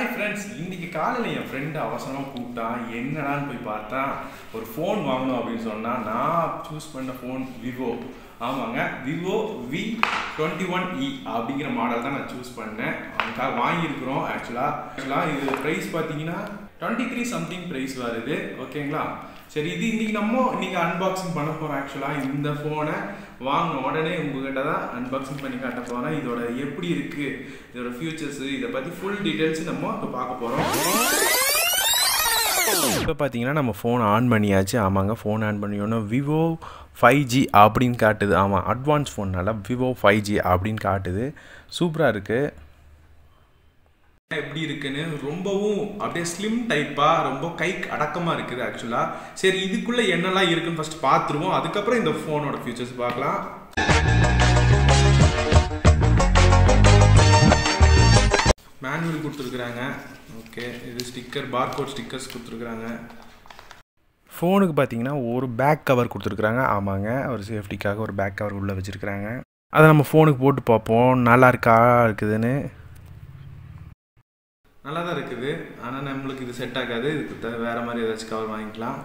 hi friends இன்னைக்கு காலையில் என் friend அவசரமாக கூப்பிட்டான் என்னடான்னு போய் பார்த்தா ஒரு ஃபோன் வாங்கணும் அப்படின்னு சொன்னால் நான் சூஸ் பண்ண ஃபோன் விவோ ஆமாங்க Vivo V twenty one E அப்படிங்கிற மாடல் தான் நான் சூஸ் பண்ணேன் அவனுக்காக வாங்கியிருக்கிறோம் ஆக்சுவலாக ஆக்சுவலாக இது ப்ரைஸ் பார்த்தீங்கன்னா டுவெண்ட்டி த்ரீ சம்திங் ப்ரைஸ் வருது ஓகேங்களா சரி இது இன்னைக்கு நம்ம இன்னைக்கு அன்பாக்சிங் பண்ண போகிறோம் ஆக்சுவலாக இந்த ஃபோனை வாங்கின உடனே உங்ககிட்ட தான் அன்பாக்சிங் பண்ணி காட்ட போகிறேன் இதோட எப்படி இருக்குது இதோட ஃபியூச்சர்ஸு இதை பற்றி ஃபுல் டீட்டெயில்ஸ் நம்ம இப்போ பார்க்க போகிறோம் இப்போ பார்த்தீங்கன்னா நம்ம ஃபோன் ஆன் பண்ணியாச்சு ஆமாங்க ஃபோன் ஆன் பண்ணியோன்னா விவோ ஃபைவ் ஜி அப்படின்னு காட்டுது ஆமாம் அட்வான்ஸ் ஃபோன்னால விவோ ஃபைவ் ஜி அப்படின்னு காட்டுது சூப்பராக இருக்குது எப்படி இருக்குன்னு ரொம்பவும் அப்படியே ஸ்லிம் டைப்பாக ரொம்ப கைக்கு அடக்கமாக இருக்குது ஆக்சுவலாக சரி இதுக்குள்ளே என்னெல்லாம் இருக்குன்னு ஃபர்ஸ்ட் பார்த்துருவோம் அதுக்கப்புறம் இந்த ஃபோனோட ஃபீச்சர்ஸ் பார்க்கலாம் மேனுவல் கொடுத்துருக்குறாங்க ஓகே இது ஸ்டிக்கர் பார்கோட் ஸ்டிக்கர்ஸ் கொடுத்துருக்குறாங்க ஃபோனுக்கு பார்த்தீங்கன்னா ஒரு பேக் கவர் கொடுத்துருக்குறாங்க ஆமாங்க ஒரு சேஃப்டிக்காக ஒரு பேக் கவர் உள்ளே வச்சுருக்குறாங்க அதை நம்ம ஃபோனுக்கு போட்டு பார்ப்போம் நல்லா இருக்கா இருக்குதுன்னு நல்லா தான் இருக்குது ஆனால் நம்மளுக்கு இது செட் ஆகாது இதுக்கு த- வேற மாதிரி ஏதாச்சும் கவர் வாங்கிக்கலாம்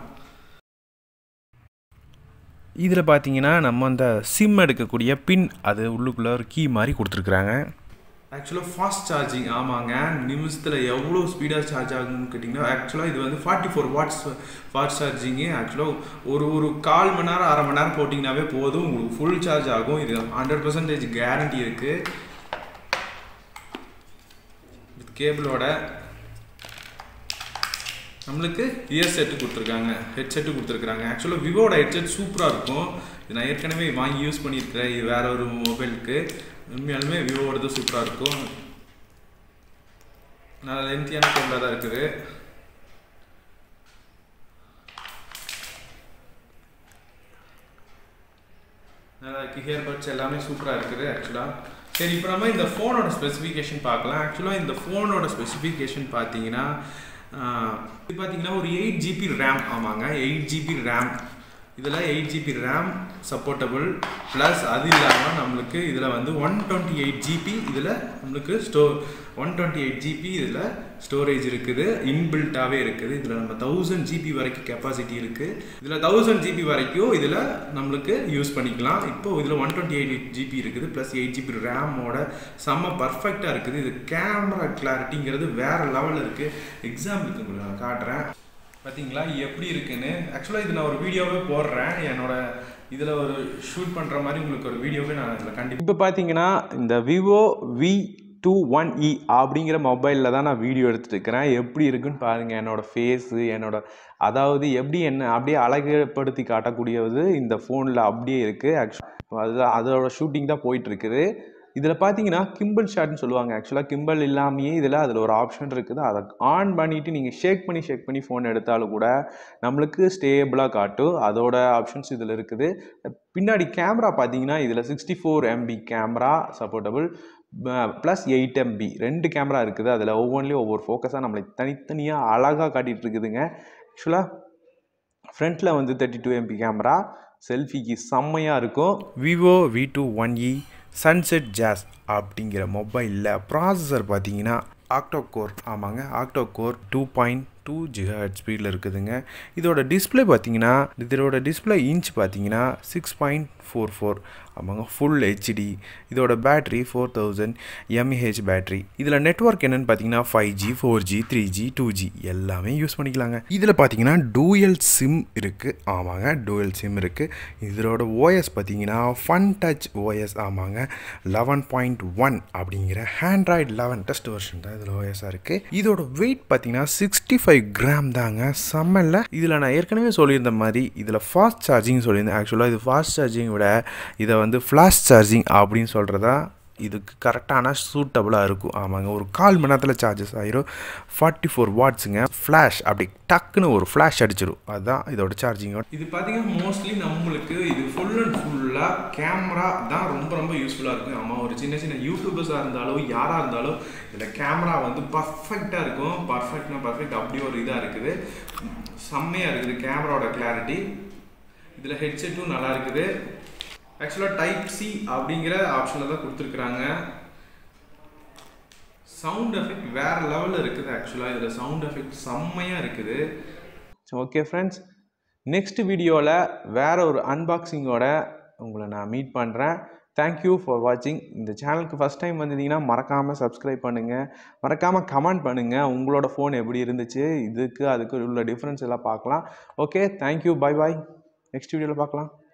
இதில் பார்த்தீங்கன்னா நம்ம அந்த சிம் எடுக்கக்கூடிய பின் அது உள்ளுக்குள்ளே ஒரு கீ மாதிரி கொடுத்துருக்குறாங்க ஆக்சுவலாக ஃபாஸ்ட் சார்ஜிங் ஆமாங்க நிமிஷத்தில் எவ்வளோ ஸ்பீடாக சார்ஜ் ஆகும்னு கேட்டிங்கன்னா ஆக்சுவலாக இது வந்து ஃபார்ட்டி ஃபோர் வாட்ஸ் ஃபாஸ்ட் சார்ஜிங்கு ஆக்சுவலாக ஒரு ஒரு கால் மணி நேரம் அரை மணி நேரம் போட்டிங்கனாவே போதும் உங்களுக்கு ஃபுல் சார்ஜ் ஆகும் இது ஹண்ட்ரட் பர்சன்டேஜ் கேரண்டி இருக்குது வித் கேபிளோட நம்மளுக்கு இயர் செட்டு கொடுத்துருக்காங்க ஹெட்செட்டு கொடுத்துருக்காங்க ஆக்சுவலாக விவோட ஹெட்செட் சூப்பராக இருக்கும் இது நான் ஏற்கனவே வாங்கி யூஸ் பண்ணியிருக்கிறேன் இது வேற ஒரு மொபைலுக்கு உண்மையாலுமே விவோடது சூப்பராக இருக்கும் நல்ல லென்த்தியான கேபிளாக தான் இருக்குது நல்லா இருக்குது ஹியர் பட்ஸ் எல்லாமே சூப்பராக இருக்குது ஆக்சுவலாக சரி இப்போ நம்ம இந்த ஃபோனோட ஸ்பெசிஃபிகேஷன் பார்க்கலாம் ஆக்சுவலாக இந்த ஃபோனோட ஸ்பெசிஃபிகேஷன் பார்த்தீங்கன்னா ஆஹ், இது பார்த்தீங்கன்னா ஒரு எயிட் ஜிபி ரேம் ஆமாங்க எயிட் ஜிபி ரேம் இதில் eight GB RAM supportable plus அது இல்லாமல் நம்மளுக்கு இதில் வந்து ஒன் டுவெண்ட்டி எயிட் ஜிபி இதில் நம்மளுக்கு ஸ்டோ ஒன் டுவெண்ட்டி எயிட் ஜிபி இதில் ஸ்டோரேஜ் இருக்குது இன்பில்ட்டாகவே இருக்குது இதில் நம்ம தௌசண்ட் ஜிபி வரைக்கும் கெப்பாசிட்டி இருக்குது இதில் தௌசண்ட் ஜிபி வரைக்கும் இதில் நம்மளுக்கு யூஸ் பண்ணிக்கலாம் இப்போ இதில் ஒன் டுவெண்ட்டி எயிட் ஜிபி இருக்குது ப்ளஸ் எயிட் ஜிபி ரேமோட செம்ம பர்ஃபெக்டாக இருக்குது இது கேமரா கிளாரிட்டிங்கிறது வேறு லெவலில் இருக்குது எக்ஸாம்பிளுக்கு உங்களுக்கு நான் காட்டுறேன் பார்த்தீங்களா எப்படி இருக்குன்னு ஆக்சுவலாக இது நான் ஒரு வீடியோவே போடுறேன் என்னோட இதில் ஒரு ஷூட் பண்ணுற மாதிரி உங்களுக்கு ஒரு வீடியோவே நான் இதில் கண்டிப்பாக இப்போ பார்த்தீங்கன்னா இந்த Vivo V two one E அப்படிங்கிற மொபைலில் தான் நான் வீடியோ எடுத்துட்டு இருக்கிறேன் எப்படி இருக்குன்னு பாருங்கள் என்னோட ஃபேஸு என்னோட அதாவது எப்படி என்ன அப்படியே அழகுபடுத்தி காட்டக்கூடியது இந்த ஃபோனில் அப்படியே இருக்குது ஆக்சுவலாக அது அதோட ஷூட்டிங் தான் போயிட்டு இருக்குது இதில் பார்த்தீங்கன்னா கிம்பிள் ஷாட்னு சொல்லுவாங்க ஆக்சுவலாக கிம்பிள் இல்லாமையே இதில் அதில் ஒரு ஆப்ஷன் இருக்குது அதை ஆன் பண்ணிவிட்டு நீங்கள் ஷேக் பண்ணி ஷேக் பண்ணி ஃபோன் எடுத்தாலும் கூட நம்மளுக்கு ஸ்டேபிளாக காட்டும் அதோட ஆப்ஷன்ஸ் இதில் இருக்குது பின்னாடி கேமரா பார்த்தீங்கன்னா இதில் sixty four MP camera supportable plus eight MP ரெண்டு கேமரா இருக்குது அதில் ஒவ்வொன்றிலையும் ஒவ்வொரு ஃபோக்கஸாக நம்மளை தனித்தனியாக அழகாக காட்டிகிட்டு இருக்குதுங்க ஆக்சுவலாக ஃப்ரண்ட்டில் வந்து தேர்ட்டி டூ எம்பி கேமரா செல்ஃபிக்கு செம்மையாக இருக்கும் Vivo V two one E sunset jazz அப்படிங்கிற மொபைலில் ப்ராசஸர் பார்த்தீங்கன்னா ஆக்டோ கோர் ஆமாங்க octa core two point two GHz ஸ்பீடில் இருக்குதுங்க இதோட டிஸ்பிளே பார்த்தீங்கன்னா இதோட டிஸ்பிளே இன்ச் பார்த்தீங்கன்னா சிக்ஸ் பாயிண்ட் ஃபோர் ஃபோர் ஆமாங்க ஃபுல் ஹெச்டி இதோட battery four thousand mAh battery இதில் நெட்ஒர்க் என்னன்னு பார்த்தீங்கன்னா five G four G three G two G எல்லாமே யூஸ் பண்ணிக்கலாங்க இதில் பார்த்தீங்கன்னா டூயல் சிம் இருக்குது ஆமாங்க டூயல் சிம் இருக்குது இதோட ஓஎஸ் பார்த்தீங்கன்னா ஃபன் டச் ஓஎஸ் ஆமாங்க லெவன் பாயிண்ட் ஒன் அப்படிங்கிற ஆண்ட்ராய்டு லெவன் டெஸ்ட் வெர்ஷன் தான் இதில் ஓஎஸாக இருக்குது இதோட வெயிட் பார்த்தீங்கன்னா சிக்ஸ்டி ஃபைவ் கிராம் தாங்க செம்மல்ல இதில் நான் ஏற்கனவே சொல்லியிருந்த மாதிரி இதில் ஃபாஸ்ட் சார்ஜிங் சொல்லியிருந்தேன் ஆக்சுவலாக இது ஃபாஸ்ட் சார்ஜிங் விட இதை வந்து ஃப்ளாஷ் சார்ஜிங் அப்படின்னு சொல்கிறதா இதுக்கு கரெக்டான சூட்டபுளாக இருக்கும் ஆமாங்க ஒரு கால் மணி நேரத்தில் சார்ஜஸ் ஆயிரும் ஃபார்ட்டி ஃபோர் வாட்ஸுங்க ஃப்ளாஷ் அப்படி டக்குன்னு ஒரு ஃப்ளாஷ் அடிச்சிடும் அதுதான் இதோட சார்ஜிங்கோட இது பார்த்தீங்கன்னா மோஸ்ட்லி நம்மளுக்கு இது ஃபுல் அண்ட் ஃபுல்லாக கேமரா தான் ரொம்ப ரொம்ப யூஸ்ஃபுல்லாக இருக்கும் ஆமாம் ஒரு சின்ன சின்ன யூடியூபர்ஸாக இருந்தாலும் யாராக இருந்தாலும் இதில் கேமரா வந்து பர்ஃபெக்டாக இருக்கும் பர்ஃபெக்ட்னா பர்ஃபெக்ட் அப்படி ஒரு இதாக இருக்குது செம்மையாக இருக்குது கேமராவோட கிளாரிட்டி இதில் ஹெட்செட்டும் நல்லா இருக்குது ஆக்சுவலாக டைப் சி அப்படிங்கிற ஆப்ஷனில் தான் கொடுத்துருக்குறாங்க சவுண்ட் எஃபெக்ட் வேறு லெவலில் இருக்குது ஆக்சுவலாக இதில் சவுண்ட் எஃபெக்ட் செம்மையாக இருக்குது ஓகே ஃப்ரெண்ட்ஸ் நெக்ஸ்ட் வீடியோவில் வேறு ஒரு அன்பாக்சிங்கோட உங்களை நான் மீட் பண்ணுறேன் தேங்க்யூ ஃபார் வாட்சிங் இந்த சேனலுக்கு ஃபஸ்ட் டைம் வந்திருந்தீங்கன்னா மறக்காமல் சப்ஸ்கிரைப் பண்ணுங்கள் மறக்காமல் கமெண்ட் பண்ணுங்கள் உங்களோட ஃபோன் எப்படி இருந்துச்சு இதுக்கு அதுக்கு உள்ள டிஃப்ரென்ஸ் எல்லாம் பார்க்கலாம் okay thank you bye bye next வீடியோவில் பார்க்கலாம்